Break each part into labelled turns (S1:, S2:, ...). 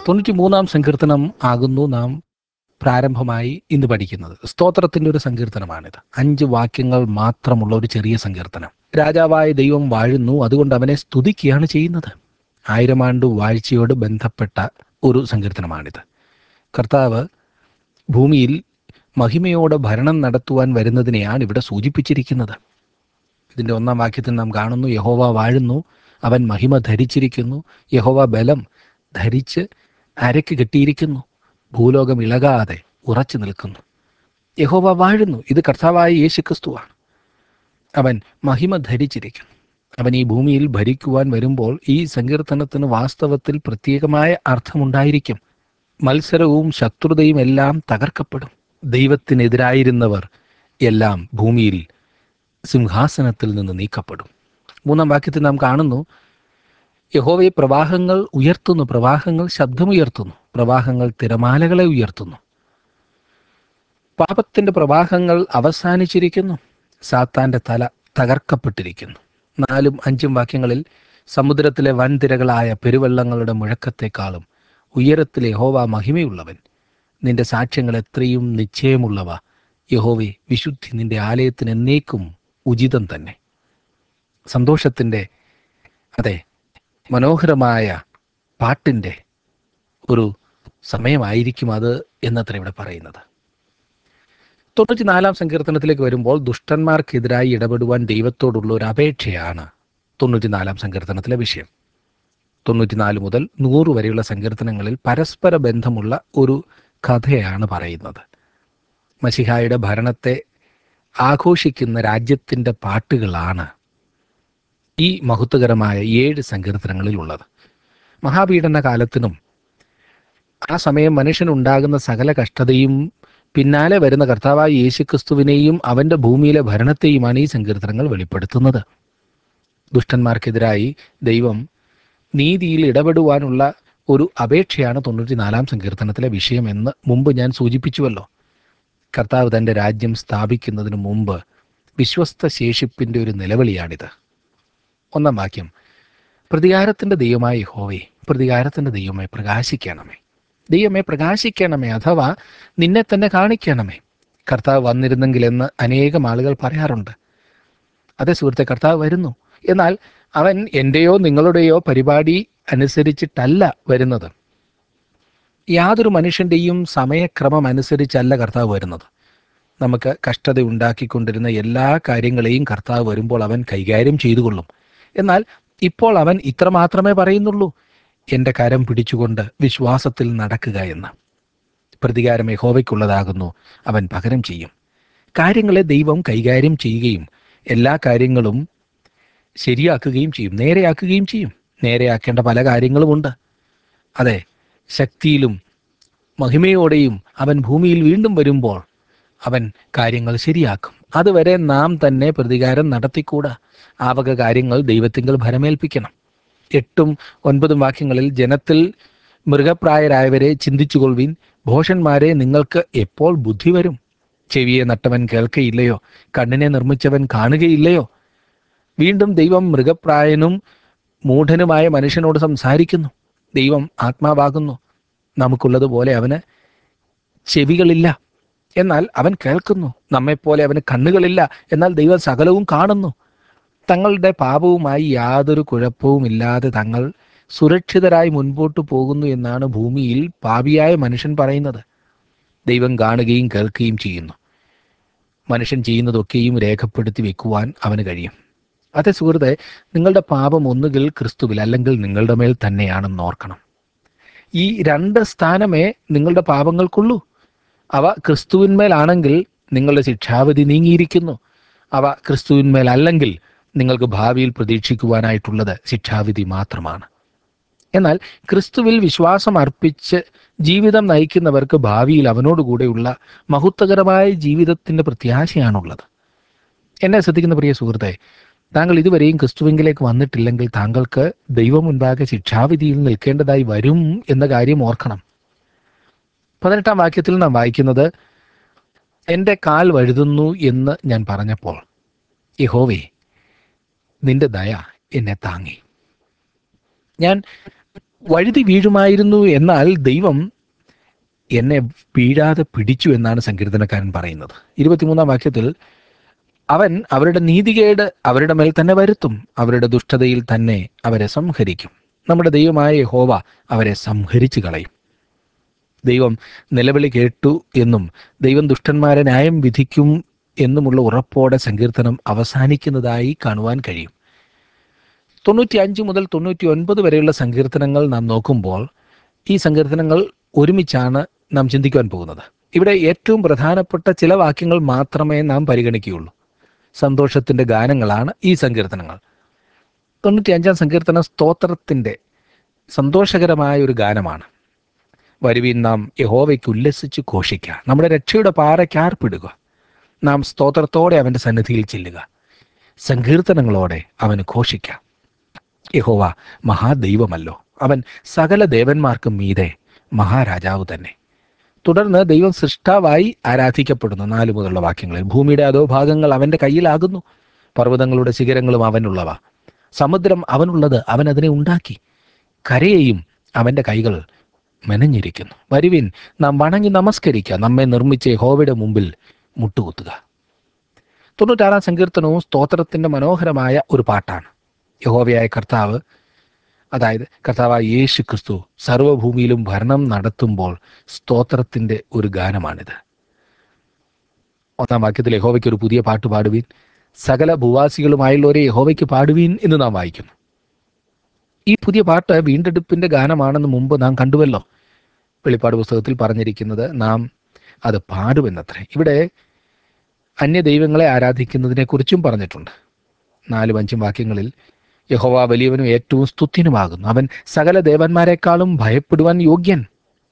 S1: തൊണ്ണൂറ്റി മൂന്നാം സങ്കീർത്തനം ആകുന്നു നാം പ്രാരംഭമായി ഇന്ന് പഠിക്കുന്നത് സ്തോത്രത്തിന്റെ ഒരു സങ്കീർത്തനമാണിത് അഞ്ച് വാക്യങ്ങൾ മാത്രമുള്ള ഒരു ചെറിയ സങ്കീർത്തനം രാജാവായ ദൈവം വാഴുന്നു അതുകൊണ്ട് അവനെ സ്തുതിക്കുകയാണ് ചെയ്യുന്നത് ആയിരം ആണ്ട് വാഴ്ചയോട് ബന്ധപ്പെട്ട ഒരു സങ്കീർത്തനമാണിത് കർത്താവ് ഭൂമിയിൽ മഹിമയോടെ ഭരണം നടത്തുവാൻ വരുന്നതിനെയാണ് ഇവിടെ സൂചിപ്പിച്ചിരിക്കുന്നത് ഇതിൻ്റെ ഒന്നാം വാക്യത്തിൽ നാം കാണുന്നു യഹോവ വാഴുന്നു അവൻ മഹിമ ധരിച്ചിരിക്കുന്നു യഹോവ ബലം ധരിച്ച് അരയ്ക്ക് കെട്ടിയിരിക്കുന്നു ഭൂലോകം ഇളകാതെ ഉറച്ചു നിൽക്കുന്നു യഹോവ വാഴുന്നു ഇത് കർത്താവായ യേശു ക്രിസ്തുവാണ് അവൻ മഹിമ ധരിച്ചിരിക്കുന്നു അവൻ ഈ ഭൂമിയിൽ ഭരിക്കുവാൻ വരുമ്പോൾ ഈ സങ്കീർത്തനത്തിന് വാസ്തവത്തിൽ പ്രത്യേകമായ അർത്ഥമുണ്ടായിരിക്കും മത്സരവും ശത്രുതയും എല്ലാം തകർക്കപ്പെടും ദൈവത്തിനെതിരായിരുന്നവർ എല്ലാം ഭൂമിയിൽ സിംഹാസനത്തിൽ നിന്ന് നീക്കപ്പെടും മൂന്നാം വാക്യത്തിൽ നാം കാണുന്നു യഹോവയെ പ്രവാഹങ്ങൾ ഉയർത്തുന്നു പ്രവാഹങ്ങൾ ശബ്ദമുയർത്തുന്നു പ്രവാഹങ്ങൾ തിരമാലകളെ ഉയർത്തുന്നു പാപത്തിന്റെ പ്രവാഹങ്ങൾ അവസാനിച്ചിരിക്കുന്നു സാത്താന്റെ തല തകർക്കപ്പെട്ടിരിക്കുന്നു നാലും അഞ്ചും വാക്യങ്ങളിൽ സമുദ്രത്തിലെ വൻതിരകളായ പെരുവെള്ളങ്ങളുടെ മുഴക്കത്തെക്കാളും ഉയരത്തിലെ യഹോവ മഹിമയുള്ളവൻ നിന്റെ സാക്ഷ്യങ്ങൾ എത്രയും നിശ്ചയമുള്ളവ യഹോവെ വിശുദ്ധി നിന്റെ ആലയത്തിന് എന്നേക്കും ഉചിതം തന്നെ സന്തോഷത്തിൻ്റെ അതെ മനോഹരമായ പാട്ടിൻ്റെ ഒരു സമയമായിരിക്കും അത് എന്നത്ര ഇവിടെ പറയുന്നത് തൊണ്ണൂറ്റിനാലാം സങ്കീർത്തനത്തിലേക്ക് വരുമ്പോൾ ദുഷ്ടന്മാർക്കെതിരായി ഇടപെടുവാൻ ദൈവത്തോടുള്ള ഒരു അപേക്ഷയാണ് തൊണ്ണൂറ്റിനാലാം സങ്കീർത്തനത്തിലെ വിഷയം തൊണ്ണൂറ്റിനാല് മുതൽ നൂറ് വരെയുള്ള സങ്കീർത്തനങ്ങളിൽ പരസ്പര ബന്ധമുള്ള ഒരു കഥയാണ് പറയുന്നത് മഷിഹായുടെ ഭരണത്തെ ആഘോഷിക്കുന്ന രാജ്യത്തിൻ്റെ പാട്ടുകളാണ് ഈ മഹത്വകരമായ ഏഴ് സങ്കീർത്തനങ്ങളിലുള്ളത് മഹാപീഡന കാലത്തിനും ആ സമയം മനുഷ്യനുണ്ടാകുന്ന സകല കഷ്ടതയും പിന്നാലെ വരുന്ന കർത്താവായ യേശുക്രിസ്തുവിനെയും അവൻ്റെ ഭൂമിയിലെ ഭരണത്തെയുമാണ് ഈ സങ്കീർത്തനങ്ങൾ വെളിപ്പെടുത്തുന്നത് ദുഷ്ടന്മാർക്കെതിരായി ദൈവം നീതിയിൽ ഇടപെടുവാനുള്ള ഒരു അപേക്ഷയാണ് തൊണ്ണൂറ്റിനാലാം സങ്കീർത്തനത്തിലെ വിഷയമെന്ന് മുമ്പ് ഞാൻ സൂചിപ്പിച്ചുവല്ലോ കർത്താവ് തൻ്റെ രാജ്യം സ്ഥാപിക്കുന്നതിന് മുമ്പ് വിശ്വസ്ത ശേഷിപ്പിൻ്റെ ഒരു നിലവിളിയാണിത് ഒന്നാം വാക്യം പ്രതികാരത്തിൻ്റെ ദൈവമായ ഹോവേ പ്രതികാരത്തിൻ്റെ ദൈവമേ പ്രകാശിക്കണമേ ദൈവമേ പ്രകാശിക്കണമേ അഥവാ നിന്നെ തന്നെ കാണിക്കണമേ കർത്താവ് വന്നിരുന്നെങ്കിലെന്ന് അനേകം ആളുകൾ പറയാറുണ്ട് അതേ സുഹൃത്തെ കർത്താവ് വരുന്നു എന്നാൽ അവൻ എൻ്റെയോ നിങ്ങളുടെയോ പരിപാടി അനുസരിച്ചിട്ടല്ല വരുന്നത് യാതൊരു മനുഷ്യൻ്റെയും സമയക്രമം അനുസരിച്ചല്ല കർത്താവ് വരുന്നത് നമുക്ക് കഷ്ടത ഉണ്ടാക്കിക്കൊണ്ടിരുന്ന എല്ലാ കാര്യങ്ങളെയും കർത്താവ് വരുമ്പോൾ അവൻ കൈകാര്യം ചെയ്തുകൊള്ളും എന്നാൽ ഇപ്പോൾ അവൻ ഇത്ര മാത്രമേ പറയുന്നുള്ളൂ എൻ്റെ കരം പിടിച്ചുകൊണ്ട് വിശ്വാസത്തിൽ നടക്കുക എന്ന് പ്രതികാരം യഹോവയ്ക്കുള്ളതാകുന്നു അവൻ പകരം ചെയ്യും കാര്യങ്ങളെ ദൈവം കൈകാര്യം ചെയ്യുകയും എല്ലാ കാര്യങ്ങളും ശരിയാക്കുകയും ചെയ്യും നേരെയാക്കുകയും ചെയ്യും നേരെയാക്കേണ്ട പല കാര്യങ്ങളുമുണ്ട് അതെ ശക്തിയിലും മഹിമയോടെയും അവൻ ഭൂമിയിൽ വീണ്ടും വരുമ്പോൾ അവൻ കാര്യങ്ങൾ ശരിയാക്കും അതുവരെ നാം തന്നെ പ്രതികാരം നടത്തിക്കൂടാ ആ വക കാര്യങ്ങൾ ദൈവത്തിങ്കൽ ഭരമേൽപ്പിക്കണം എട്ടും ഒൻപതും വാക്യങ്ങളിൽ ജനത്തിൽ മൃഗപ്രായരായവരെ ചിന്തിച്ചുകൊള്ളുവിൻ ഭോഷന്മാരെ നിങ്ങൾക്ക് എപ്പോൾ ബുദ്ധി വരും ചെവിയെ നട്ടവൻ കേൾക്കയില്ലയോ കണ്ണിനെ നിർമ്മിച്ചവൻ കാണുകയില്ലയോ വീണ്ടും ദൈവം മൃഗപ്രായനും മൂഢനുമായ മനുഷ്യനോട് സംസാരിക്കുന്നു ദൈവം ആത്മാവാകുന്നു നമുക്കുള്ളതുപോലെ അവന് ചെവികളില്ല എന്നാൽ അവൻ കേൾക്കുന്നു നമ്മെപ്പോലെ അവന് കണ്ണുകളില്ല എന്നാൽ ദൈവം സകലവും കാണുന്നു തങ്ങളുടെ പാപവുമായി യാതൊരു കുഴപ്പവുമില്ലാതെ തങ്ങൾ സുരക്ഷിതരായി മുൻപോട്ട് പോകുന്നു എന്നാണ് ഭൂമിയിൽ പാപിയായ മനുഷ്യൻ പറയുന്നത് ദൈവം കാണുകയും കേൾക്കുകയും ചെയ്യുന്നു മനുഷ്യൻ ചെയ്യുന്നതൊക്കെയും രേഖപ്പെടുത്തി വെക്കുവാൻ അവന് കഴിയും അതെ സുഹൃത്തെ നിങ്ങളുടെ പാപം ഒന്നുകിൽ ക്രിസ്തുവിൽ അല്ലെങ്കിൽ നിങ്ങളുടെ മേൽ തന്നെയാണെന്ന് ഓർക്കണം ഈ രണ്ട് സ്ഥാനമേ നിങ്ങളുടെ പാപങ്ങൾക്കുള്ളൂ അവ ക്രിസ്തുവിന്മേലാണെങ്കിൽ നിങ്ങളുടെ ശിക്ഷാവിധി നീങ്ങിയിരിക്കുന്നു അവ ക്രിസ്തുവിന്മേൽ അല്ലെങ്കിൽ നിങ്ങൾക്ക് ഭാവിയിൽ പ്രതീക്ഷിക്കുവാനായിട്ടുള്ളത് ശിക്ഷാവിധി മാത്രമാണ് എന്നാൽ ക്രിസ്തുവിൽ വിശ്വാസം അർപ്പിച്ച് ജീവിതം നയിക്കുന്നവർക്ക് ഭാവിയിൽ അവനോടുകൂടെയുള്ള മഹത്വകരമായ ജീവിതത്തിന്റെ പ്രത്യാശയാണുള്ളത് എന്നെ ശ്രദ്ധിക്കുന്ന പ്രിയ സുഹൃത്തെ താങ്കൾ ഇതുവരെയും ക്രിസ്തുവിങ്കിലേക്ക് വന്നിട്ടില്ലെങ്കിൽ താങ്കൾക്ക് ദൈവം മുൻപാകെ ശിക്ഷാവിധിയിൽ നിൽക്കേണ്ടതായി വരും എന്ന കാര്യം ഓർക്കണം പതിനെട്ടാം വാക്യത്തിൽ നാം വായിക്കുന്നത് എൻ്റെ കാൽ വഴുതുന്നു എന്ന് ഞാൻ പറഞ്ഞപ്പോൾ യഹോവേ നിന്റെ ദയ എന്നെ താങ്ങി ഞാൻ വഴുതി വീഴുമായിരുന്നു എന്നാൽ ദൈവം എന്നെ വീഴാതെ പിടിച്ചു എന്നാണ് സങ്കീർത്തനക്കാരൻ പറയുന്നത് ഇരുപത്തിമൂന്നാം വാക്യത്തിൽ അവൻ അവരുടെ നീതികേട് അവരുടെ മേൽ തന്നെ വരുത്തും അവരുടെ ദുഷ്ടതയിൽ തന്നെ അവരെ സംഹരിക്കും നമ്മുടെ ദൈവമായ യഹോവ അവരെ സംഹരിച്ചു കളയും ദൈവം നിലവിളി കേട്ടു എന്നും ദൈവം ദുഷ്ടന്മാരെ ന്യായം വിധിക്കും എന്നുമുള്ള ഉറപ്പോടെ സങ്കീർത്തനം അവസാനിക്കുന്നതായി കാണുവാൻ കഴിയും തൊണ്ണൂറ്റി അഞ്ച് മുതൽ തൊണ്ണൂറ്റി ഒൻപത് വരെയുള്ള സങ്കീർത്തനങ്ങൾ നാം നോക്കുമ്പോൾ ഈ സങ്കീർത്തനങ്ങൾ ഒരുമിച്ചാണ് നാം ചിന്തിക്കുവാൻ പോകുന്നത് ഇവിടെ ഏറ്റവും പ്രധാനപ്പെട്ട ചില വാക്യങ്ങൾ മാത്രമേ നാം പരിഗണിക്കുകയുള്ളൂ സന്തോഷത്തിന്റെ ഗാനങ്ങളാണ് ഈ സങ്കീർത്തനങ്ങൾ തൊണ്ണൂറ്റി അഞ്ചാം സങ്കീർത്തനം സ്തോത്രത്തിന്റെ സന്തോഷകരമായ ഒരു ഗാനമാണ് വരുവീൻ നാം യഹോവയ്ക്ക് ഉല്ലസിച്ച് ഘോഷിക്കുക നമ്മുടെ രക്ഷയുടെ പാറയ്ക്ക് ആർപ്പിടുക നാം സ്തോത്രത്തോടെ അവന്റെ സന്നിധിയിൽ ചെല്ലുക സങ്കീർത്തനങ്ങളോടെ അവന് ഘോഷിക്കാം യഹോവ മഹാദൈവമല്ലോ അവൻ സകല ദേവന്മാർക്കും മീതെ മഹാരാജാവ് തന്നെ തുടർന്ന് ദൈവം സൃഷ്ടാവായി ആരാധിക്കപ്പെടുന്നു നാല് മുതലുള്ള വാക്യങ്ങളിൽ ഭൂമിയുടെ അധോഭാഗങ്ങൾ അവന്റെ കയ്യിലാകുന്നു പർവ്വതങ്ങളുടെ ശിഖരങ്ങളും അവനുള്ളവ സമുദ്രം അവനുള്ളത് അവൻ അതിനെ ഉണ്ടാക്കി കരയെയും അവന്റെ കൈകൾ മെനഞ്ഞിരിക്കുന്നു വരുവിൻ നാം വണങ്ങി നമസ്കരിക്കുക നമ്മെ നിർമ്മിച്ച യഹോവയുടെ മുമ്പിൽ മുട്ടുകുത്തുക തൊണ്ണൂറ്റാറാം സങ്കീർത്തനവും സ്തോത്രത്തിന്റെ മനോഹരമായ ഒരു പാട്ടാണ് യഹോവയായ കർത്താവ് അതായത് കർത്താവായ യേശു ക്രിസ്തു സർവ്വഭൂമിയിലും ഭരണം നടത്തുമ്പോൾ സ്തോത്രത്തിന്റെ ഒരു ഗാനമാണിത് ഒന്നാം വാക്യത്തിൽ യഹോവയ്ക്ക് ഒരു പുതിയ പാട്ട് പാടുവീൻ സകല ഭൂവാസികളുമായുള്ളവരെ യഹോവയ്ക്ക് പാടുവീൻ എന്ന് നാം വായിക്കുന്നു ഈ പുതിയ പാട്ട് വീണ്ടെടുപ്പിന്റെ ഗാനമാണെന്ന് മുമ്പ് നാം കണ്ടുവല്ലോ വെളിപ്പാട് പുസ്തകത്തിൽ പറഞ്ഞിരിക്കുന്നത് നാം അത് പാടുമെന്നത്രേ ഇവിടെ അന്യ ദൈവങ്ങളെ ആരാധിക്കുന്നതിനെ കുറിച്ചും പറഞ്ഞിട്ടുണ്ട് നാലും അഞ്ചും വാക്യങ്ങളിൽ യഹോവ വലിയവനും ഏറ്റവും സ്തുത്യനുമാകുന്നു അവൻ സകല ദേവന്മാരെക്കാളും ഭയപ്പെടുവാൻ യോഗ്യൻ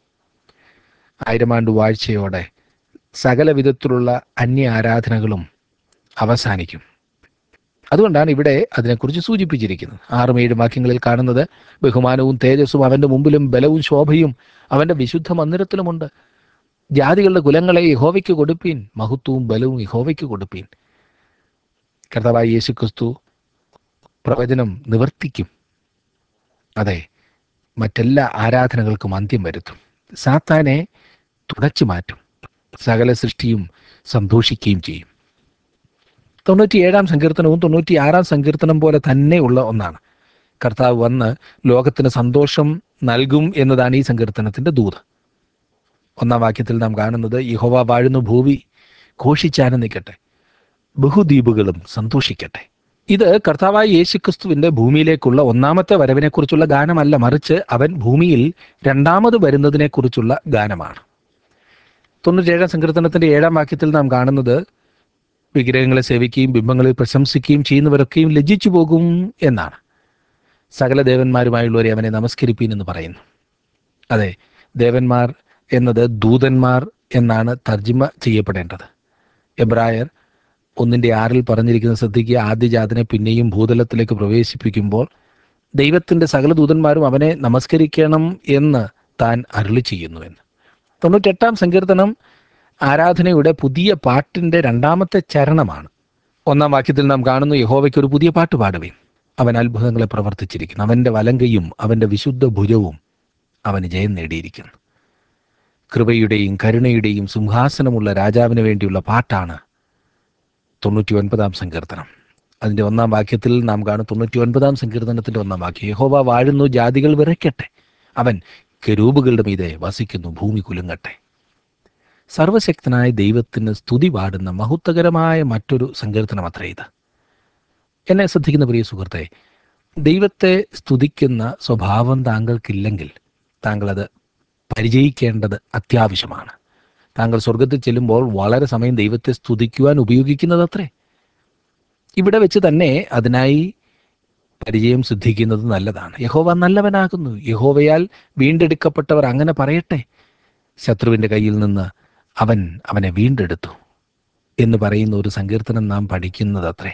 S1: ആയിരം ആണ്ട് വാഴ്ചയോടെ സകല വിധത്തിലുള്ള അന്യ ആരാധനകളും അവസാനിക്കും അതുകൊണ്ടാണ് ഇവിടെ അതിനെക്കുറിച്ച് സൂചിപ്പിച്ചിരിക്കുന്നത് ആറും ഏഴും വാക്യങ്ങളിൽ കാണുന്നത് ബഹുമാനവും തേജസ്സും അവന്റെ മുമ്പിലും ബലവും ശോഭയും അവന്റെ വിശുദ്ധ മന്ദിരത്തിലുമുണ്ട് ജാതികളുടെ കുലങ്ങളെ യഹോവയ്ക്ക് കൊടുപ്പീൻ മഹത്വവും ബലവും യഹോവയ്ക്ക് കൊടുപ്പീൻ കർത്താവായ യേശു ക്രിസ്തു പ്രവചനം നിവർത്തിക്കും അതെ മറ്റെല്ലാ ആരാധനകൾക്കും അന്ത്യം വരുത്തും സാത്താനെ തുടച്ചു മാറ്റും സകല സൃഷ്ടിയും സന്തോഷിക്കുകയും ചെയ്യും തൊണ്ണൂറ്റിയേഴാം സങ്കീർത്തനവും തൊണ്ണൂറ്റിയാറാം സങ്കീർത്തനം പോലെ തന്നെയുള്ള ഒന്നാണ് കർത്താവ് വന്ന് ലോകത്തിന് സന്തോഷം നൽകും എന്നതാണ് ഈ സങ്കീർത്തനത്തിന്റെ ദൂത് ഒന്നാം വാക്യത്തിൽ നാം കാണുന്നത് യഹോവ വാഴുന്നു ഭൂവി ഘോഷിച്ചാനന്ദിക്കട്ടെ ബഹുദ്വീപുകളും സന്തോഷിക്കട്ടെ ഇത് കർത്താവായ യേശുക്രിസ്തുവിന്റെ ഭൂമിയിലേക്കുള്ള ഒന്നാമത്തെ വരവിനെക്കുറിച്ചുള്ള ഗാനമല്ല മറിച്ച് അവൻ ഭൂമിയിൽ രണ്ടാമത് വരുന്നതിനെക്കുറിച്ചുള്ള ഗാനമാണ് തൊണ്ണൂറ്റേഴാം സങ്കീർത്തനത്തിന്റെ ഏഴാം വാക്യത്തിൽ നാം കാണുന്നത് വിഗ്രഹങ്ങളെ സേവിക്കുകയും ബിംബങ്ങളിൽ പ്രശംസിക്കുകയും ചെയ്യുന്നവരൊക്കെയും ലജ്ജിച്ചു പോകും എന്നാണ് സകല ദേവന്മാരുമായുള്ളവരെ അവനെ നമസ്കരിപ്പീൻ എന്ന് പറയുന്നു അതെ ദേവന്മാർ എന്നത് ദൂതന്മാർ എന്നാണ് തർജിമ ചെയ്യപ്പെടേണ്ടത് എബ്രായർ ഒന്നിന്റെ ആറിൽ പറഞ്ഞിരിക്കുന്ന ശ്രദ്ധിക്കുക ആദ്യജാതനെ പിന്നെയും ഭൂതലത്തിലേക്ക് പ്രവേശിപ്പിക്കുമ്പോൾ ദൈവത്തിന്റെ സകല ദൂതന്മാരും അവനെ നമസ്കരിക്കണം എന്ന് താൻ അരുളി ചെയ്യുന്നുവെന്ന് തൊണ്ണൂറ്റെട്ടാം സങ്കീർത്തനം ആരാധനയുടെ പുതിയ പാട്ടിന്റെ രണ്ടാമത്തെ ചരണമാണ് ഒന്നാം വാക്യത്തിൽ നാം കാണുന്നു യഹോവയ്ക്ക് ഒരു പുതിയ പാട്ട് പാടുവേ അവൻ അത്ഭുതങ്ങളെ പ്രവർത്തിച്ചിരിക്കുന്നു അവന്റെ വലങ്കയും അവന്റെ വിശുദ്ധ ഭുജവും അവന് ജയം നേടിയിരിക്കുന്നു കൃപയുടെയും കരുണയുടെയും സിംഹാസനമുള്ള രാജാവിന് വേണ്ടിയുള്ള പാട്ടാണ് തൊണ്ണൂറ്റി ഒൻപതാം സങ്കീർത്തനം അതിന്റെ ഒന്നാം വാക്യത്തിൽ നാം കാണും തൊണ്ണൂറ്റി ഒൻപതാം സങ്കീർത്തനത്തിന്റെ ഒന്നാം വാക്യം യഹോവ വാഴുന്നു ജാതികൾ വിറയ്ക്കട്ടെ അവൻ കെരൂബുകളുടെ മീതെ വസിക്കുന്നു ഭൂമി കുലുങ്ങട്ടെ സർവശക്തനായ ദൈവത്തിന് സ്തുതി പാടുന്ന മഹത്വകരമായ മറ്റൊരു സങ്കീർത്തനം അത്രേ ഇത് എന്നെ ശ്രദ്ധിക്കുന്ന പ്രിയ സുഹൃത്തെ ദൈവത്തെ സ്തുതിക്കുന്ന സ്വഭാവം താങ്കൾക്കില്ലെങ്കിൽ താങ്കൾ അത് പരിചയിക്കേണ്ടത് അത്യാവശ്യമാണ് താങ്കൾ സ്വർഗത്തിൽ ചെല്ലുമ്പോൾ വളരെ സമയം ദൈവത്തെ സ്തുതിക്കുവാൻ ഉപയോഗിക്കുന്നത് അത്രേ ഇവിടെ വെച്ച് തന്നെ അതിനായി പരിചയം സിദ്ധിക്കുന്നത് നല്ലതാണ് യഹോവ നല്ലവനാകുന്നു യഹോവയാൽ വീണ്ടെടുക്കപ്പെട്ടവർ അങ്ങനെ പറയട്ടെ ശത്രുവിൻ്റെ കയ്യിൽ നിന്ന് അവൻ അവനെ വീണ്ടെടുത്തു എന്ന് പറയുന്ന ഒരു സങ്കീർത്തനം നാം പഠിക്കുന്നത് അത്രേ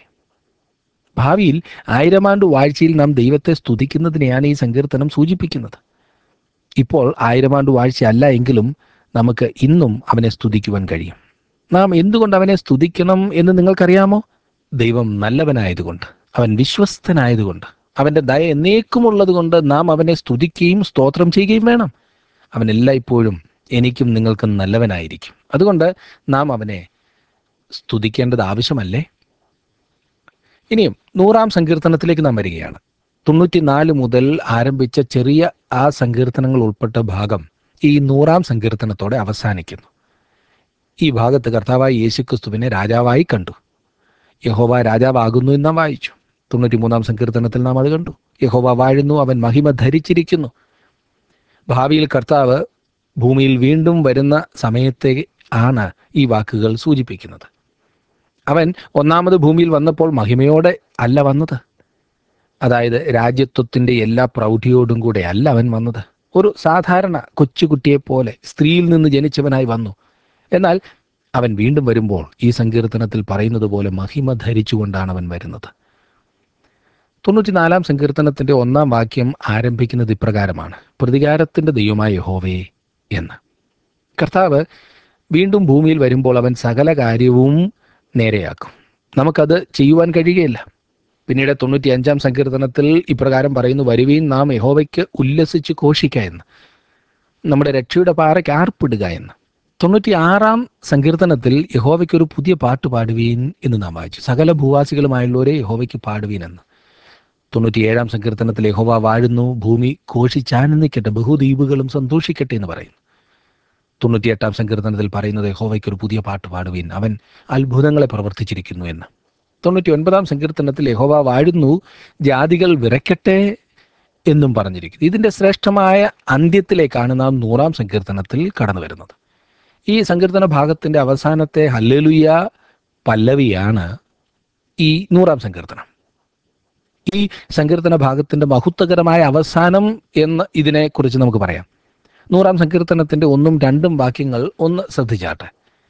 S1: ഭാവിയിൽ ആയിരമാണ്ട് വാഴ്ചയിൽ നാം ദൈവത്തെ സ്തുതിക്കുന്നതിനെയാണ് ഈ സങ്കീർത്തനം സൂചിപ്പിക്കുന്നത് ഇപ്പോൾ ആയിരമാണ്ട് വാഴ്ച അല്ല എങ്കിലും നമുക്ക് ഇന്നും അവനെ സ്തുതിക്കുവാൻ കഴിയും നാം എന്തുകൊണ്ട് അവനെ സ്തുതിക്കണം എന്ന് നിങ്ങൾക്കറിയാമോ ദൈവം നല്ലവനായതുകൊണ്ട് അവൻ വിശ്വസ്തനായതുകൊണ്ട് അവന്റെ ദയ എന്നേക്കുമുള്ളത് കൊണ്ട് നാം അവനെ സ്തുതിക്കുകയും സ്തോത്രം ചെയ്യുകയും വേണം അവൻ എല്ലായ്പ്പോഴും എനിക്കും നിങ്ങൾക്കും നല്ലവനായിരിക്കും അതുകൊണ്ട് നാം അവനെ സ്തുതിക്കേണ്ടത് ആവശ്യമല്ലേ ഇനിയും നൂറാം സങ്കീർത്തനത്തിലേക്ക് നാം വരികയാണ് തൊണ്ണൂറ്റിനാല് മുതൽ ആരംഭിച്ച ചെറിയ ആ സങ്കീർത്തനങ്ങൾ ഉൾപ്പെട്ട ഭാഗം ഈ നൂറാം സങ്കീർത്തനത്തോടെ അവസാനിക്കുന്നു ഈ ഭാഗത്ത് കർത്താവായി യേശുക്രിസ്തുവിനെ രാജാവായി കണ്ടു യഹോവ രാജാവാകുന്നു എന്ന് നാം വായിച്ചു തൊണ്ണൂറ്റിമൂന്നാം സങ്കീർത്തനത്തിൽ നാം അത് കണ്ടു യഹോവ വാഴുന്നു അവൻ മഹിമ ധരിച്ചിരിക്കുന്നു ഭാവിയിൽ കർത്താവ് ഭൂമിയിൽ വീണ്ടും വരുന്ന സമയത്തെ ആണ് ഈ വാക്കുകൾ സൂചിപ്പിക്കുന്നത് അവൻ ഒന്നാമത് ഭൂമിയിൽ വന്നപ്പോൾ മഹിമയോടെ അല്ല വന്നത് അതായത് രാജ്യത്വത്തിന്റെ എല്ലാ പ്രൗഢിയോടും കൂടെ അല്ല അവൻ വന്നത് ഒരു സാധാരണ കൊച്ചുകുട്ടിയെ പോലെ സ്ത്രീയിൽ നിന്ന് ജനിച്ചവനായി വന്നു എന്നാൽ അവൻ വീണ്ടും വരുമ്പോൾ ഈ സങ്കീർത്തനത്തിൽ പറയുന്നത് പോലെ മഹിമ ധരിച്ചുകൊണ്ടാണ് അവൻ വരുന്നത് തൊണ്ണൂറ്റിനാലാം സങ്കീർത്തനത്തിന്റെ ഒന്നാം വാക്യം ആരംഭിക്കുന്നത് ഇപ്രകാരമാണ് പ്രതികാരത്തിന്റെ ദൈവമായ യഹോവേ എന്ന് കർത്താവ് വീണ്ടും ഭൂമിയിൽ വരുമ്പോൾ അവൻ സകല കാര്യവും നേരെയാക്കും നമുക്കത് ചെയ്യുവാൻ കഴിയുകയില്ല പിന്നീട് തൊണ്ണൂറ്റി അഞ്ചാം സങ്കീർത്തനത്തിൽ ഇപ്രകാരം പറയുന്നു വരുവീൻ നാം യഹോവയ്ക്ക് ഉല്ലസിച്ച് ഘോഷിക്ക എന്ന് നമ്മുടെ രക്ഷയുടെ പാറയ്ക്ക് ആർപ്പിടുക എന്ന് തൊണ്ണൂറ്റി ആറാം സങ്കീർത്തനത്തിൽ യഹോവയ്ക്ക് ഒരു പുതിയ പാട്ട് പാടുവീൻ എന്ന് നാം വായിച്ചു സകല ഭൂവാസികളുമായുള്ളവരെ യഹോവയ്ക്ക് പാടുവീൻ എന്ന് തൊണ്ണൂറ്റിയേഴാം സങ്കീർത്തനത്തിൽ യഹോവ വാഴുന്നു ഭൂമി ഘോഷിച്ചാനന്ദിക്കട്ടെ ബഹുദ്വീപുകളും സന്തോഷിക്കട്ടെ എന്ന് പറയുന്നു തൊണ്ണൂറ്റിയെട്ടാം സങ്കീർത്തനത്തിൽ പറയുന്നത് യഹോവയ്ക്ക് ഒരു പുതിയ പാട്ട് പാടുവീൻ അവൻ അത്ഭുതങ്ങളെ പ്രവർത്തിച്ചിരിക്കുന്നു എന്ന് തൊണ്ണൂറ്റി ഒൻപതാം സങ്കീർത്തനത്തിൽ യഹോവ വാഴുന്നു ജാതികൾ വിറയ്ക്കട്ടെ എന്നും പറഞ്ഞിരിക്കുന്നു ഇതിന്റെ ശ്രേഷ്ഠമായ അന്ത്യത്തിലേക്കാണ് നാം നൂറാം സങ്കീർത്തനത്തിൽ കടന്നു വരുന്നത് ഈ സങ്കീർത്തന ഭാഗത്തിന്റെ അവസാനത്തെ ഹല്ലേലുയ പല്ലവിയാണ് ഈ നൂറാം സങ്കീർത്തനം ഈ സങ്കീർത്തന ഭാഗത്തിന്റെ മഹത്വകരമായ അവസാനം എന്ന് ഇതിനെക്കുറിച്ച് നമുക്ക് പറയാം നൂറാം സങ്കീർത്തനത്തിന്റെ ഒന്നും രണ്ടും വാക്യങ്ങൾ ഒന്ന് ശ്രദ്ധിച്ചാട്ടെ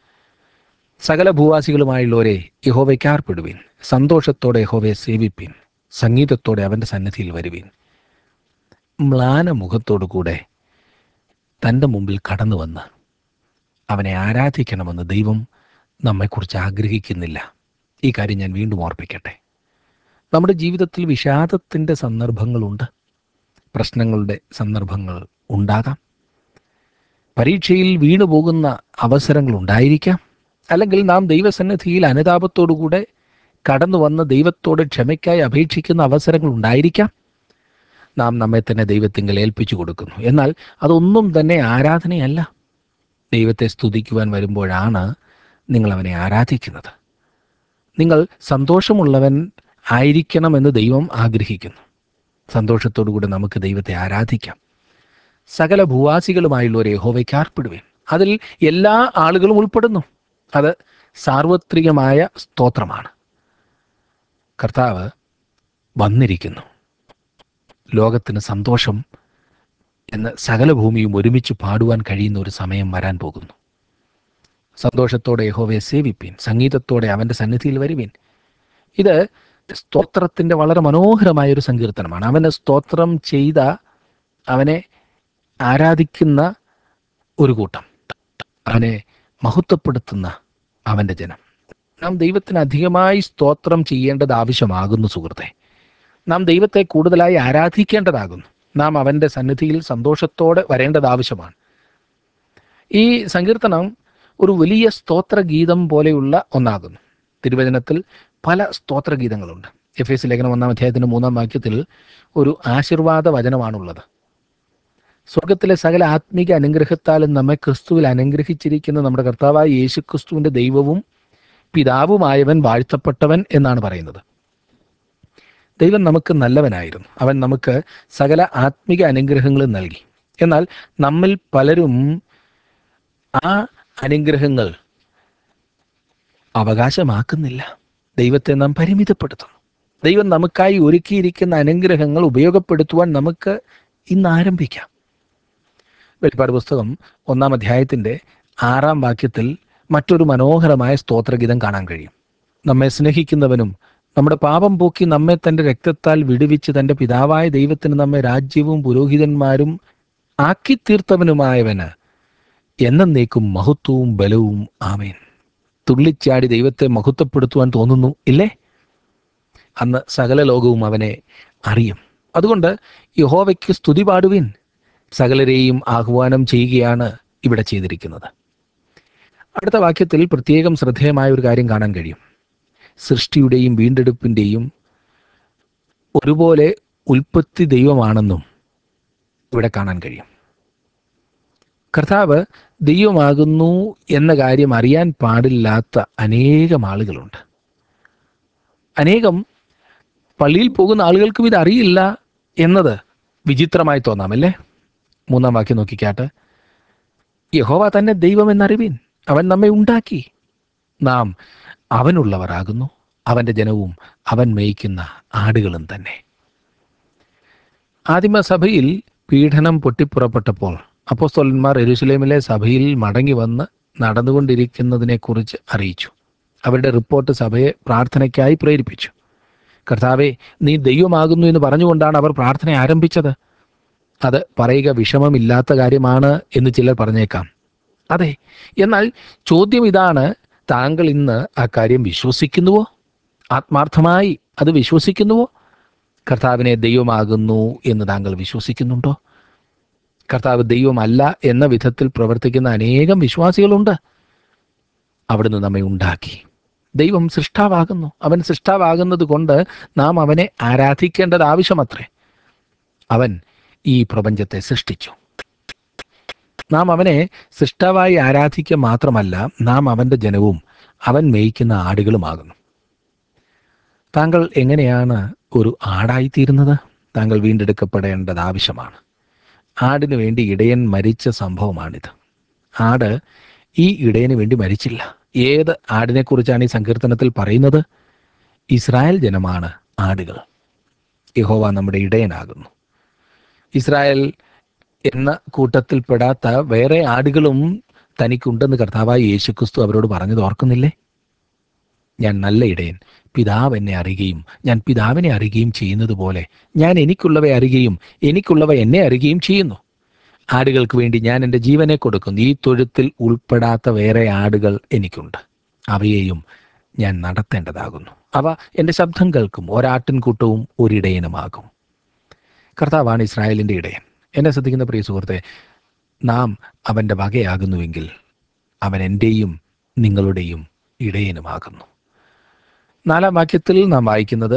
S1: സകല ഭൂവാസികളുമായുള്ളവരെ യഹോവയ്ക്ക് ആർപ്പിടുവീൻ സന്തോഷത്തോടെ യഹോവയെ സേവിപ്പീൻ സംഗീതത്തോടെ അവന്റെ സന്നിധിയിൽ വരുവീൻ മ്ലാന മുഖത്തോടു കൂടെ തൻ്റെ മുമ്പിൽ കടന്നു വന്ന് അവനെ ആരാധിക്കണമെന്ന് ദൈവം നമ്മെക്കുറിച്ച് ആഗ്രഹിക്കുന്നില്ല ഈ കാര്യം ഞാൻ വീണ്ടും ഓർപ്പിക്കട്ടെ നമ്മുടെ ജീവിതത്തിൽ വിഷാദത്തിൻ്റെ സന്ദർഭങ്ങളുണ്ട് പ്രശ്നങ്ങളുടെ സന്ദർഭങ്ങൾ ഉണ്ടാകാം പരീക്ഷയിൽ വീണു പോകുന്ന അവസരങ്ങൾ ഉണ്ടായിരിക്കാം അല്ലെങ്കിൽ നാം ദൈവസന്നിധിയിൽ അനുതാപത്തോടുകൂടെ കടന്നു വന്ന് ദൈവത്തോട് ക്ഷമയ്ക്കായി അപേക്ഷിക്കുന്ന അവസരങ്ങൾ ഉണ്ടായിരിക്കാം നാം നമ്മെ തന്നെ ദൈവത്തിങ്കൽ ഏൽപ്പിച്ചു കൊടുക്കുന്നു എന്നാൽ അതൊന്നും തന്നെ ആരാധനയല്ല ദൈവത്തെ സ്തുതിക്കുവാൻ വരുമ്പോഴാണ് നിങ്ങൾ അവനെ ആരാധിക്കുന്നത് നിങ്ങൾ സന്തോഷമുള്ളവൻ ആയിരിക്കണമെന്ന് ദൈവം ആഗ്രഹിക്കുന്നു സന്തോഷത്തോടുകൂടി നമുക്ക് ദൈവത്തെ ആരാധിക്കാം സകല ഭൂവാസികളുമായുള്ളവരെ യഹോവയ്ക്ക് ആർപ്പിടുവേൻ അതിൽ എല്ലാ ആളുകളും ഉൾപ്പെടുന്നു അത് സാർവത്രികമായ സ്തോത്രമാണ് കർത്താവ് വന്നിരിക്കുന്നു ലോകത്തിന് സന്തോഷം എന്ന് സകല ഭൂമിയും ഒരുമിച്ച് പാടുവാൻ കഴിയുന്ന ഒരു സമയം വരാൻ പോകുന്നു സന്തോഷത്തോടെ യഹോവയെ സേവിപ്പീൻ സംഗീതത്തോടെ അവൻ്റെ സന്നിധിയിൽ വരുവീൻ ഇത് സ്തോത്രത്തിൻ്റെ വളരെ മനോഹരമായ ഒരു സങ്കീർത്തനമാണ് അവന് സ്തോത്രം ചെയ്ത അവനെ ആരാധിക്കുന്ന ഒരു കൂട്ടം അവനെ മഹത്വപ്പെടുത്തുന്ന അവൻ്റെ ജനം നാം ദൈവത്തിന് അധികമായി സ്തോത്രം ചെയ്യേണ്ടത് ആവശ്യമാകുന്നു സുഹൃത്തെ നാം ദൈവത്തെ കൂടുതലായി ആരാധിക്കേണ്ടതാകുന്നു നാം അവൻ്റെ സന്നിധിയിൽ സന്തോഷത്തോടെ വരേണ്ടത് ആവശ്യമാണ് ഈ സങ്കീർത്തനം ഒരു വലിയ സ്തോത്രഗീതം പോലെയുള്ള ഒന്നാകുന്നു തിരുവചനത്തിൽ പല സ്തോത്രഗീതങ്ങളുണ്ട് എഫ് എസ് ലേഖനം ഒന്നാം അധ്യായത്തിന്റെ മൂന്നാം വാക്യത്തിൽ ഒരു ആശീർവാദ വചനമാണുള്ളത് സ്വർഗത്തിലെ സകല ആത്മീക അനുഗ്രഹത്താലും നമ്മെ ക്രിസ്തുവിൽ അനുഗ്രഹിച്ചിരിക്കുന്ന നമ്മുടെ കർത്താവായ യേശു ക്രിസ്തുവിന്റെ ദൈവവും പിതാവുമായവൻ വാഴ്ത്തപ്പെട്ടവൻ എന്നാണ് പറയുന്നത് ദൈവം നമുക്ക് നല്ലവനായിരുന്നു അവൻ നമുക്ക് സകല ആത്മിക അനുഗ്രഹങ്ങളും നൽകി എന്നാൽ നമ്മിൽ പലരും ആ അനുഗ്രഹങ്ങൾ അവകാശമാക്കുന്നില്ല ദൈവത്തെ നാം പരിമിതപ്പെടുത്തുന്നു ദൈവം നമുക്കായി ഒരുക്കിയിരിക്കുന്ന അനുഗ്രഹങ്ങൾ ഉപയോഗപ്പെടുത്തുവാൻ നമുക്ക് ഇന്ന് ആരംഭിക്കാം വെളിപ്പാട് പുസ്തകം ഒന്നാം അധ്യായത്തിന്റെ ആറാം വാക്യത്തിൽ മറ്റൊരു മനോഹരമായ സ്തോത്രഗീതം കാണാൻ കഴിയും നമ്മെ സ്നേഹിക്കുന്നവനും നമ്മുടെ പാപം പോക്കി നമ്മെ തന്റെ രക്തത്താൽ വിടുവിച്ച് തന്റെ പിതാവായ ദൈവത്തിന് നമ്മെ രാജ്യവും പുരോഹിതന്മാരും ആക്കി തീർത്തവനുമായവന് എന്നേക്കും മഹത്വവും ബലവും ആമേൻ തുള്ളിച്ചാടി ദൈവത്തെ മഹത്വപ്പെടുത്തുവാൻ തോന്നുന്നു ഇല്ലേ അന്ന് സകല ലോകവും അവനെ അറിയും അതുകൊണ്ട് യഹോവയ്ക്ക് സ്തുതി പാടുവിൻ സകലരെയും ആഹ്വാനം ചെയ്യുകയാണ് ഇവിടെ ചെയ്തിരിക്കുന്നത് അടുത്ത വാക്യത്തിൽ പ്രത്യേകം ശ്രദ്ധേയമായ ഒരു കാര്യം കാണാൻ കഴിയും സൃഷ്ടിയുടെയും വീണ്ടെടുപ്പിൻ്റെയും ഒരുപോലെ ഉൽപ്പത്തി ദൈവമാണെന്നും ഇവിടെ കാണാൻ കഴിയും കർത്താവ് ദൈവമാകുന്നു എന്ന കാര്യം അറിയാൻ പാടില്ലാത്ത അനേകം ആളുകളുണ്ട് അനേകം പള്ളിയിൽ പോകുന്ന ആളുകൾക്കും ഇത് അറിയില്ല എന്നത് വിചിത്രമായി തോന്നാമല്ലേ മൂന്നാം വാക്യം നോക്കിക്കാട്ട് യഹോവ തന്നെ ദൈവം എന്നറിവീൻ അവൻ നമ്മെ ഉണ്ടാക്കി നാം അവനുള്ളവരാകുന്നു അവന്റെ ജനവും അവൻ മേയ്ക്കുന്ന ആടുകളും തന്നെ ആദിമസഭയിൽ പീഡനം പൊട്ടിപ്പുറപ്പെട്ടപ്പോൾ അപ്പോസ്തോലന്മാർ എരുസലേമിലെ സഭയിൽ മടങ്ങി വന്ന് നടന്നുകൊണ്ടിരിക്കുന്നതിനെക്കുറിച്ച് അറിയിച്ചു അവരുടെ റിപ്പോർട്ട് സഭയെ പ്രാർത്ഥനയ്ക്കായി പ്രേരിപ്പിച്ചു കർത്താവെ നീ ദൈവമാകുന്നു എന്ന് പറഞ്ഞുകൊണ്ടാണ് അവർ പ്രാർത്ഥന ആരംഭിച്ചത് അത് പറയുക വിഷമമില്ലാത്ത കാര്യമാണ് എന്ന് ചിലർ പറഞ്ഞേക്കാം അതെ എന്നാൽ ചോദ്യം ഇതാണ് താങ്കൾ ഇന്ന് ആ കാര്യം വിശ്വസിക്കുന്നുവോ ആത്മാർത്ഥമായി അത് വിശ്വസിക്കുന്നുവോ കർത്താവിനെ ദൈവമാകുന്നു എന്ന് താങ്കൾ വിശ്വസിക്കുന്നുണ്ടോ കർത്താവ് ദൈവമല്ല എന്ന വിധത്തിൽ പ്രവർത്തിക്കുന്ന അനേകം വിശ്വാസികളുണ്ട് അവിടുന്ന് നമ്മെ ഉണ്ടാക്കി ദൈവം സൃഷ്ടാവാകുന്നു അവൻ സൃഷ്ടാവാകുന്നത് കൊണ്ട് നാം അവനെ ആരാധിക്കേണ്ടത് ആവശ്യമത്രേ അവൻ ഈ പ്രപഞ്ചത്തെ സൃഷ്ടിച്ചു നാം അവനെ സൃഷ്ടാവായി ആരാധിക്കുക മാത്രമല്ല നാം അവന്റെ ജനവും അവൻ മേയ്ക്കുന്ന ആടുകളുമാകുന്നു താങ്കൾ എങ്ങനെയാണ് ഒരു ആടായിത്തീരുന്നത് താങ്കൾ വീണ്ടെടുക്കപ്പെടേണ്ടത് ആവശ്യമാണ് ആടിനു വേണ്ടി ഇടയൻ മരിച്ച സംഭവമാണിത് ആട് ഈ ഇടയന് വേണ്ടി മരിച്ചില്ല ഏത് ആടിനെക്കുറിച്ചാണ് ഈ സങ്കീർത്തനത്തിൽ പറയുന്നത് ഇസ്രായേൽ ജനമാണ് ആടുകൾ യഹോവ നമ്മുടെ ഇടയനാകുന്നു ഇസ്രായേൽ എന്ന കൂട്ടത്തിൽപ്പെടാത്ത വേറെ ആടുകളും തനിക്കുണ്ടെന്ന് കർത്താവായ യേശുക്രിസ്തു അവരോട് പറഞ്ഞത് ഓർക്കുന്നില്ലേ ഞാൻ നല്ല ഇടയൻ പിതാവ് എന്നെ അറിയുകയും ഞാൻ പിതാവിനെ അറിയുകയും ചെയ്യുന്നത് പോലെ ഞാൻ എനിക്കുള്ളവ അറിയുകയും എനിക്കുള്ളവ എന്നെ അറിയുകയും ചെയ്യുന്നു ആടുകൾക്ക് വേണ്ടി ഞാൻ എൻ്റെ ജീവനെ കൊടുക്കുന്നു ഈ തൊഴുത്തിൽ ഉൾപ്പെടാത്ത വേറെ ആടുകൾ എനിക്കുണ്ട് അവയെയും ഞാൻ നടത്തേണ്ടതാകുന്നു അവ എൻ്റെ ശബ്ദം കേൾക്കും ഒരാട്ടിൻകൂട്ടവും ഒരിടയനുമാകും കർത്താവാണ് ഇസ്രായേലിൻ്റെ ഇടയൻ എന്നെ ശ്രദ്ധിക്കുന്ന പ്രിയ സുഹൃത്തെ നാം അവൻ്റെ വകയാകുന്നുവെങ്കിൽ അവൻ എൻ്റെയും നിങ്ങളുടെയും ഇടയനുമാകുന്നു നാലാം വാക്യത്തിൽ നാം വായിക്കുന്നത്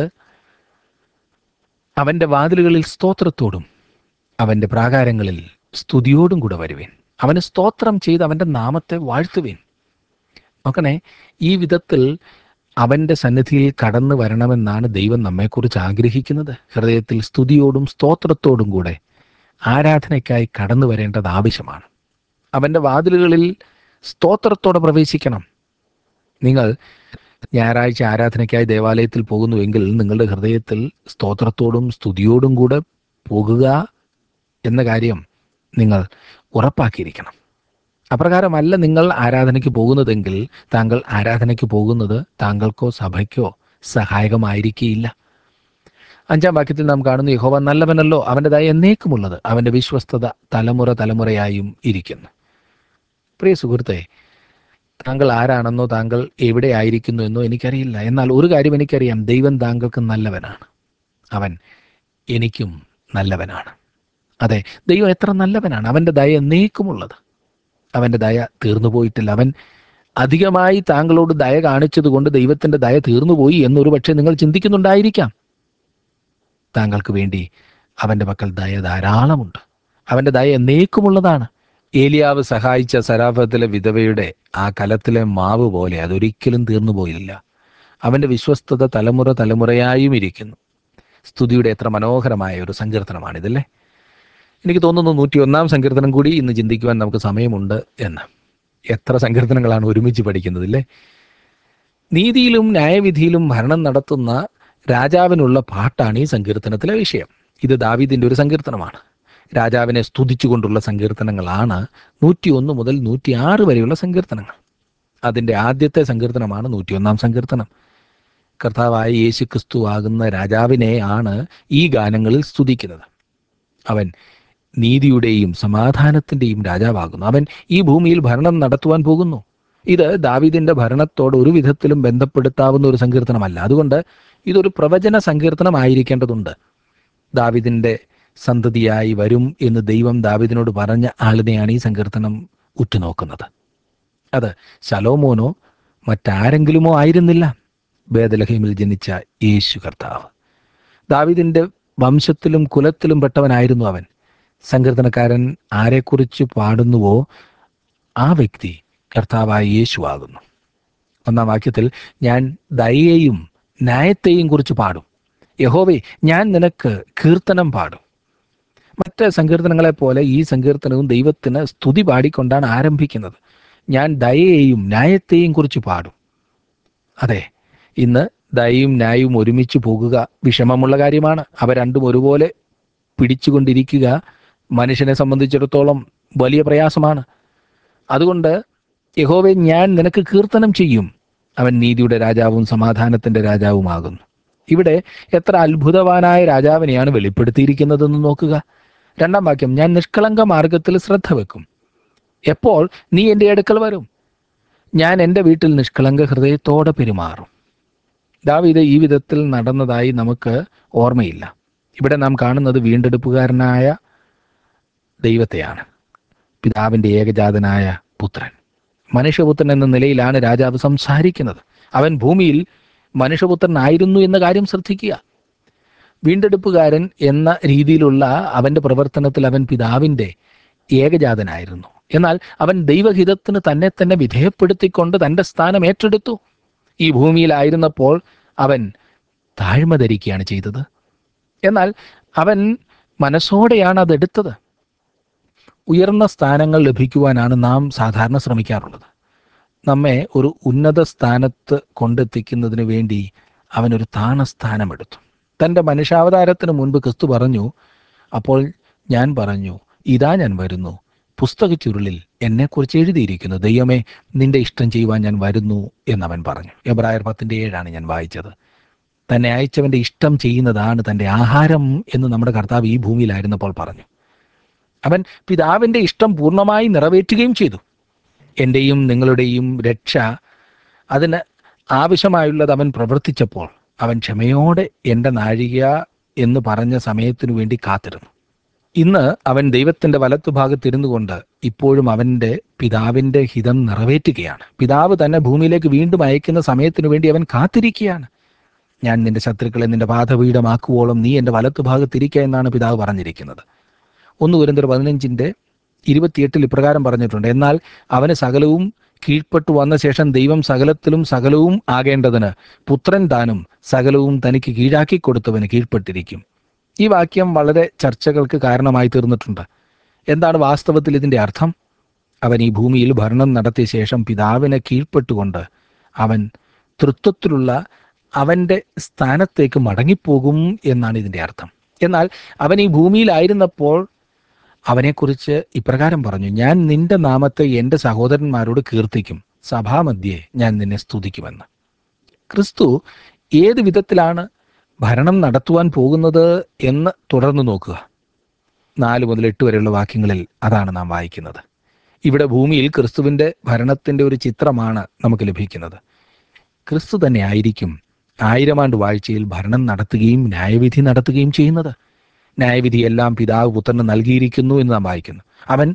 S1: അവൻ്റെ വാതിലുകളിൽ സ്തോത്രത്തോടും അവൻ്റെ പ്രാകാരങ്ങളിൽ സ്തുതിയോടും കൂടെ വരുവേൻ അവന് സ്തോത്രം ചെയ്ത് അവൻ്റെ നാമത്തെ വാഴ്ത്തുവേൻ നോക്കണേ ഈ വിധത്തിൽ അവൻ്റെ സന്നിധിയിൽ കടന്നു വരണമെന്നാണ് ദൈവം നമ്മെക്കുറിച്ച് ആഗ്രഹിക്കുന്നത് ഹൃദയത്തിൽ സ്തുതിയോടും സ്തോത്രത്തോടും കൂടെ ആരാധനയ്ക്കായി കടന്നു വരേണ്ടത് ആവശ്യമാണ് അവൻ്റെ വാതിലുകളിൽ സ്തോത്രത്തോടെ പ്രവേശിക്കണം നിങ്ങൾ ഞായറാഴ്ച ആരാധനയ്ക്കായി ദേവാലയത്തിൽ പോകുന്നുവെങ്കിൽ നിങ്ങളുടെ ഹൃദയത്തിൽ സ്തോത്രത്തോടും സ്തുതിയോടും കൂടെ പോകുക എന്ന കാര്യം നിങ്ങൾ ഉറപ്പാക്കിയിരിക്കണം അപ്രകാരമല്ല നിങ്ങൾ ആരാധനയ്ക്ക് പോകുന്നതെങ്കിൽ താങ്കൾ ആരാധനയ്ക്ക് പോകുന്നത് താങ്കൾക്കോ സഭയ്ക്കോ സഹായകമായിരിക്കില്ല അഞ്ചാം വാക്യത്തിൽ നാം കാണുന്നു യഹോവ നല്ലവനല്ലോ അവൻ്റെതായ എന്നേക്കുമുള്ളത് അവൻ്റെ വിശ്വസ്തത തലമുറ തലമുറയായും ഇരിക്കുന്നു പ്രിയ സുഹൃത്തെ താങ്കൾ ആരാണെന്നോ താങ്കൾ എവിടെ ആയിരിക്കുന്നു എന്നോ എനിക്കറിയില്ല എന്നാൽ ഒരു കാര്യം എനിക്കറിയാം ദൈവം താങ്കൾക്ക് നല്ലവനാണ് അവൻ എനിക്കും നല്ലവനാണ് അതെ ദൈവം എത്ര നല്ലവനാണ് അവൻ്റെ ദയ എന്നേക്കുമുള്ളത് അവൻ്റെ ദയ തീർന്നു പോയിട്ടില്ല അവൻ അധികമായി താങ്കളോട് ദയ കാണിച്ചത് കൊണ്ട് ദൈവത്തിൻ്റെ ദയ തീർന്നുപോയി എന്നൊരു പക്ഷേ നിങ്ങൾ ചിന്തിക്കുന്നുണ്ടായിരിക്കാം താങ്കൾക്ക് വേണ്ടി അവൻ്റെ പക്കൽ ദയ ധാരാളമുണ്ട് അവൻ്റെ ദയ എന്നേക്കുമുള്ളതാണ് ഏലിയാവ് സഹായിച്ച സരാഫത്തിലെ വിധവയുടെ ആ കലത്തിലെ മാവ് പോലെ അതൊരിക്കലും തീർന്നു പോയില്ല അവൻ്റെ വിശ്വസ്തത തലമുറ തലമുറയായും ഇരിക്കുന്നു സ്തുതിയുടെ എത്ര മനോഹരമായ ഒരു സങ്കീർത്തനമാണിതല്ലേ എനിക്ക് തോന്നുന്നു നൂറ്റി ഒന്നാം സങ്കീർത്തനം കൂടി ഇന്ന് ചിന്തിക്കുവാൻ നമുക്ക് സമയമുണ്ട് എന്ന് എത്ര സങ്കീർത്തനങ്ങളാണ് ഒരുമിച്ച് പഠിക്കുന്നതില്ലേ നീതിയിലും ന്യായവിധിയിലും ഭരണം നടത്തുന്ന രാജാവിനുള്ള പാട്ടാണ് ഈ സങ്കീർത്തനത്തിലെ വിഷയം ഇത് ദാവീദിന്റെ ഒരു സങ്കീർത്തനമാണ് രാജാവിനെ സ്തുതിച്ചുകൊണ്ടുള്ള സങ്കീർത്തനങ്ങളാണ് നൂറ്റി ഒന്ന് മുതൽ നൂറ്റി ആറ് വരെയുള്ള സങ്കീർത്തനങ്ങൾ അതിൻ്റെ ആദ്യത്തെ സങ്കീർത്തനമാണ് നൂറ്റിയൊന്നാം സങ്കീർത്തനം കർത്താവായ യേശു ക്രിസ്തു ആകുന്ന രാജാവിനെ ആണ് ഈ ഗാനങ്ങളിൽ സ്തുതിക്കുന്നത് അവൻ നീതിയുടെയും സമാധാനത്തിന്റെയും രാജാവാകുന്നു അവൻ ഈ ഭൂമിയിൽ ഭരണം നടത്തുവാൻ പോകുന്നു ഇത് ദാവീദിന്റെ ഭരണത്തോട് ഒരു വിധത്തിലും ബന്ധപ്പെടുത്താവുന്ന ഒരു സങ്കീർത്തനമല്ല അതുകൊണ്ട് ഇതൊരു പ്രവചന സങ്കീർത്തനമായിരിക്കേണ്ടതുണ്ട് ദാവിദിന്റെ സന്തതിയായി വരും എന്ന് ദൈവം ദാവിദിനോട് പറഞ്ഞ ആളിനെയാണ് ഈ സങ്കീർത്തനം ഉറ്റുനോക്കുന്നത് അത് ശലോമോനോ മറ്റാരെങ്കിലുമോ ആയിരുന്നില്ല ബേദലഹീമിൽ ജനിച്ച യേശു കർത്താവ് ദാവിദിന്റെ വംശത്തിലും കുലത്തിലും പെട്ടവനായിരുന്നു അവൻ സങ്കീർത്തനക്കാരൻ ആരെക്കുറിച്ച് പാടുന്നുവോ ആ വ്യക്തി കർത്താവായ യേശുവാകുന്നു ഒന്നാം വാക്യത്തിൽ ഞാൻ ദയയെയും ന്യായത്തെയും കുറിച്ച് പാടും യഹോവേ ഞാൻ നിനക്ക് കീർത്തനം പാടും മറ്റ് സങ്കീർത്തനങ്ങളെ പോലെ ഈ സങ്കീർത്തനവും ദൈവത്തിന് സ്തുതി പാടിക്കൊണ്ടാണ് ആരംഭിക്കുന്നത് ഞാൻ ദയയെയും ന്യായത്തെയും കുറിച്ച് പാടും അതെ ഇന്ന് ദയയും ന്യായവും ഒരുമിച്ച് പോകുക വിഷമമുള്ള കാര്യമാണ് അവ രണ്ടും ഒരുപോലെ പിടിച്ചുകൊണ്ടിരിക്കുക മനുഷ്യനെ സംബന്ധിച്ചിടത്തോളം വലിയ പ്രയാസമാണ് അതുകൊണ്ട് യഹോവെ ഞാൻ നിനക്ക് കീർത്തനം ചെയ്യും അവൻ നീതിയുടെ രാജാവും സമാധാനത്തിന്റെ രാജാവുമാകുന്നു ഇവിടെ എത്ര അത്ഭുതവാനായ രാജാവിനെയാണ് വെളിപ്പെടുത്തിയിരിക്കുന്നതെന്ന് നോക്കുക രണ്ടാം വാക്യം ഞാൻ നിഷ്കളങ്ക മാർഗത്തിൽ ശ്രദ്ധ വെക്കും എപ്പോൾ നീ എൻ്റെ അടുക്കൽ വരും ഞാൻ എൻ്റെ വീട്ടിൽ നിഷ്കളങ്ക ഹൃദയത്തോടെ പെരുമാറും ദാവീദ് ഈ വിധത്തിൽ നടന്നതായി നമുക്ക് ഓർമ്മയില്ല ഇവിടെ നാം കാണുന്നത് വീണ്ടെടുപ്പുകാരനായ ദൈവത്തെയാണ് പിതാവിൻ്റെ ഏകജാതനായ പുത്രൻ മനുഷ്യപുത്രൻ എന്ന നിലയിലാണ് രാജാവ് സംസാരിക്കുന്നത് അവൻ ഭൂമിയിൽ മനുഷ്യപുത്രനായിരുന്നു എന്ന കാര്യം ശ്രദ്ധിക്കുക വീണ്ടെടുപ്പുകാരൻ എന്ന രീതിയിലുള്ള അവന്റെ പ്രവർത്തനത്തിൽ അവൻ പിതാവിൻ്റെ ഏകജാതനായിരുന്നു എന്നാൽ അവൻ ദൈവഹിതത്തിന് തന്നെ തന്നെ വിധേയപ്പെടുത്തിക്കൊണ്ട് തൻ്റെ സ്ഥാനം ഏറ്റെടുത്തു ഈ ഭൂമിയിലായിരുന്നപ്പോൾ അവൻ താഴ്മ ധരിക്കുകയാണ് ചെയ്തത് എന്നാൽ അവൻ മനസ്സോടെയാണ് അതെടുത്തത് ഉയർന്ന സ്ഥാനങ്ങൾ ലഭിക്കുവാനാണ് നാം സാധാരണ ശ്രമിക്കാറുള്ളത് നമ്മെ ഒരു ഉന്നത സ്ഥാനത്ത് കൊണ്ടെത്തിക്കുന്നതിന് വേണ്ടി അവനൊരു താണസ്ഥാനമെടുത്തു തൻ്റെ മനുഷ്യാവതാരത്തിന് മുൻപ് ക്രിസ്തു പറഞ്ഞു അപ്പോൾ ഞാൻ പറഞ്ഞു ഇതാ ഞാൻ വരുന്നു പുസ്തക ചുരുളിൽ എന്നെക്കുറിച്ച് എഴുതിയിരിക്കുന്നു ദൈവമേ നിന്റെ ഇഷ്ടം ചെയ്യുവാൻ ഞാൻ വരുന്നു എന്നവൻ പറഞ്ഞു എബ്രായർ പത്തിൻ്റെ ഏഴാണ് ഞാൻ വായിച്ചത് തന്നെ അയച്ചവന്റെ ഇഷ്ടം ചെയ്യുന്നതാണ് തൻ്റെ ആഹാരം എന്ന് നമ്മുടെ കർത്താവ് ഈ ഭൂമിയിലായിരുന്നപ്പോൾ പറഞ്ഞു അവൻ പിതാവിൻ്റെ ഇഷ്ടം പൂർണ്ണമായി നിറവേറ്റുകയും ചെയ്തു എൻ്റെയും നിങ്ങളുടെയും രക്ഷ അതിന് ആവശ്യമായുള്ളത് അവൻ പ്രവർത്തിച്ചപ്പോൾ അവൻ ക്ഷമയോടെ എൻ്റെ നാഴിക എന്ന് പറഞ്ഞ സമയത്തിനു വേണ്ടി കാത്തിരുന്നു ഇന്ന് അവൻ ദൈവത്തിന്റെ വലത്തുഭാഗത്തിരുന്നു കൊണ്ട് ഇപ്പോഴും അവന്റെ പിതാവിന്റെ ഹിതം നിറവേറ്റുകയാണ് പിതാവ് തന്നെ ഭൂമിയിലേക്ക് വീണ്ടും അയക്കുന്ന സമയത്തിനു വേണ്ടി അവൻ കാത്തിരിക്കുകയാണ് ഞാൻ നിന്റെ ശത്രുക്കളെ നിന്റെ പാതപീഠമാക്കുവോളം നീ എൻ്റെ വലത്തുഭാഗത്തിരിക്കുക എന്നാണ് പിതാവ് പറഞ്ഞിരിക്കുന്നത് ഒന്ന് കുരന്തർ പതിനഞ്ചിന്റെ ഇരുപത്തിയെട്ടിൽ ഇപ്രകാരം പറഞ്ഞിട്ടുണ്ട് എന്നാൽ അവന് സകലവും കീഴ്പ്പെട്ടു വന്ന ശേഷം ദൈവം സകലത്തിലും സകലവും ആകേണ്ടതിന് പുത്രൻ താനും സകലവും തനിക്ക് കീഴാക്കി കൊടുത്തവന് കീഴ്പ്പെട്ടിരിക്കും ഈ വാക്യം വളരെ ചർച്ചകൾക്ക് കാരണമായി തീർന്നിട്ടുണ്ട് എന്താണ് വാസ്തവത്തിൽ ഇതിന്റെ അർത്ഥം അവൻ ഈ ഭൂമിയിൽ ഭരണം നടത്തിയ ശേഷം പിതാവിനെ കീഴ്പ്പെട്ടുകൊണ്ട് അവൻ തൃത്വത്തിലുള്ള അവന്റെ സ്ഥാനത്തേക്ക് മടങ്ങിപ്പോകും എന്നാണ് ഇതിന്റെ അർത്ഥം എന്നാൽ അവൻ ഈ ഭൂമിയിലായിരുന്നപ്പോൾ അവനെക്കുറിച്ച് ഇപ്രകാരം പറഞ്ഞു ഞാൻ നിന്റെ നാമത്തെ എൻ്റെ സഹോദരന്മാരോട് കീർത്തിക്കും സഭാമധ്യേ ഞാൻ നിന്നെ സ്തുതിക്കുമെന്ന് ക്രിസ്തു ഏത് വിധത്തിലാണ് ഭരണം നടത്തുവാൻ പോകുന്നത് എന്ന് തുടർന്ന് നോക്കുക നാല് മുതൽ എട്ട് വരെയുള്ള വാക്യങ്ങളിൽ അതാണ് നാം വായിക്കുന്നത് ഇവിടെ ഭൂമിയിൽ ക്രിസ്തുവിൻ്റെ ഭരണത്തിൻ്റെ ഒരു ചിത്രമാണ് നമുക്ക് ലഭിക്കുന്നത് ക്രിസ്തു തന്നെ ആയിരിക്കും ആയിരം ആണ്ട് വാഴ്ചയിൽ ഭരണം നടത്തുകയും ന്യായവിധി നടത്തുകയും ചെയ്യുന്നത് ന്യായവിധി എല്ലാം പിതാവ് പുത്രന് നൽകിയിരിക്കുന്നു എന്ന് നാം വായിക്കുന്നു അവൻ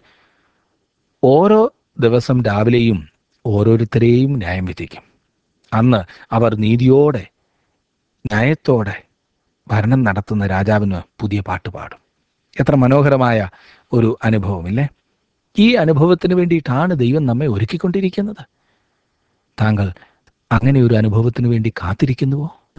S1: ഓരോ ദിവസം രാവിലെയും ഓരോരുത്തരെയും ന്യായം വിധിക്കും അന്ന് അവർ നീതിയോടെ ന്യായത്തോടെ ഭരണം നടത്തുന്ന രാജാവിന് പുതിയ പാട്ട് പാടും എത്ര മനോഹരമായ ഒരു അനുഭവമില്ലേ ഈ അനുഭവത്തിന് വേണ്ടിയിട്ടാണ് ദൈവം നമ്മെ ഒരുക്കിക്കൊണ്ടിരിക്കുന്നത് താങ്കൾ അങ്ങനെ ഒരു അനുഭവത്തിന് വേണ്ടി കാത്തിരിക്കുന്നുവോ